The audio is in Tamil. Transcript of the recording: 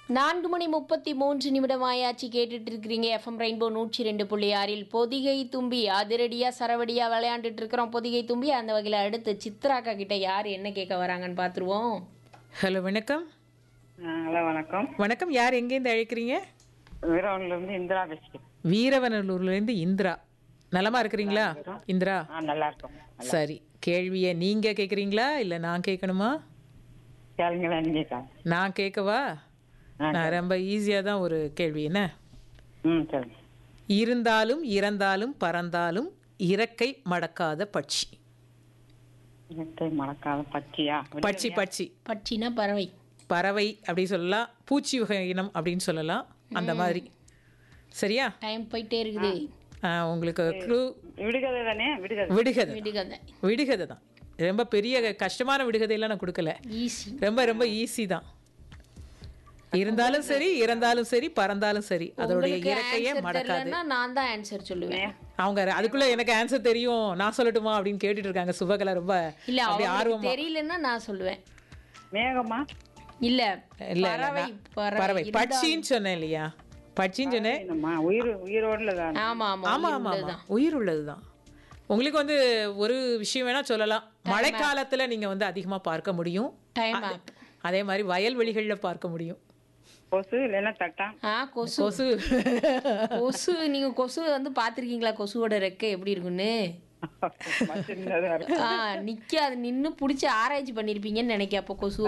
நான்கு மணி முப்பத்தி மூன்று நிமிடம் ஆயாச்சு கேட்டுட்டு இருக்கிறீங்க எஃப்எம் ரெயின்போ நூற்றி ரெண்டு புள்ளி ஆறில் பொதிகை தும்பி அதிரடியா சரவடியா விளையாண்டுட்டு இருக்கிறோம் பொதிகை தும்பி அந்த வகையில் அடுத்து சித்ராக்கா கிட்ட யார் என்ன கேட்க வராங்கன்னு பார்த்துருவோம் ஹலோ வணக்கம் ஹலோ வணக்கம் வணக்கம் யார் எங்கேருந்து அழைக்கிறீங்க வீரவன்ல இருந்து இந்திரா பேசுகிறேன் வீரவனலூர்லேருந்து இந்திரா நலமா இருக்கிறீங்களா இந்திரா ஆ நல்லா இருக்கும் சரி கேள்வியை நீங்க கேட்குறீங்களா இல்லை நான் கேட்கணுமா கேளுங்களா நீங்க நான் கேட்கவா நான் ரொம்ப ஈஸியாக தான் ஒரு கேள்வி என்ன ம் சரி இருந்தாலும் இறந்தாலும் பறந்தாலும் இறக்கை மடக்காத பட்சி இரட்டை மழைக்கால பச்சையா பட்சி பட்சி பட்சினா பறவை பறவை அப்படி சொல்லலாம் பூச்சி வகை இனம் அப்படின்னு சொல்லலாம் அந்த மாதிரி சரியா டைம் போயிட்டே இருக்குது ஆ, உங்களுக்கு க்ளூ விடுகதை தானே விடுகதை விடுகதை விடுகதை விடுகதை தான் ரொம்ப பெரிய கஷ்டமான விடுகதையெல்லாம் நான் கொடுக்கல ஈஸி ரொம்ப ரொம்ப ஈஸி தான் இருந்தாலும் சரி இறந்தாலும் சரி பறந்தாலும் சரி அதோடைய உங்களுக்கு இறக்கையே ஆன்சர் மடக்காது தெரியலன்னா நான் தான் ஆன்சர் சொல்லுவேன் அவங்க அதுக்குள்ள எனக்கு ஆன்சர் தெரியும் நான் சொல்லட்டுமா அப்படின்னு கேட்டுட்டு இருக்காங்க சுபகலா ரொம்ப இல்ல அப்படியே அவங்களுக்கு ஆர்வமா தெரியலன்னா நான் சொல்லுவேன் மேகமா இல்ல இல்ல இல்ல, பறவை நான் பறவை பறவை இருந்தா- பட்சின்னு சொன்னேன் இல்லையா பட்சின்னு சொன்னேன் என்னம்மா உயிர் உயிரோடுல தான் ஆமா ஆமா ஆமா உயிர் ஆமா ஆமா உள்ளதுதான். உயிர் உள்ளதுதான் உங்களுக்கு வந்து ஒரு விஷயம் வேணா சொல்லலாம் மழைக்காலத்துல நீங்க வந்து அதிகமா பார்க்க முடியும் டைம் ஆப் அதே மாதிரி வயல்வெளிகள்ல பார்க்க முடியும் கொசு இல்லைன்னா தட்டா ஆ கொசு கொசு கொசு நீங்க கொசு வந்து பாத்திருக்கீங்களா கொசுவோட ரெக்கை எப்படி இருக்குன்னு சின்னதா இருக்கும் ஆ நிக்காது நின்னு புடிச்சு ஆராய்ச்சி பண்ணிருப்பீங்கன்னு நினைக்க அப்போ கொசு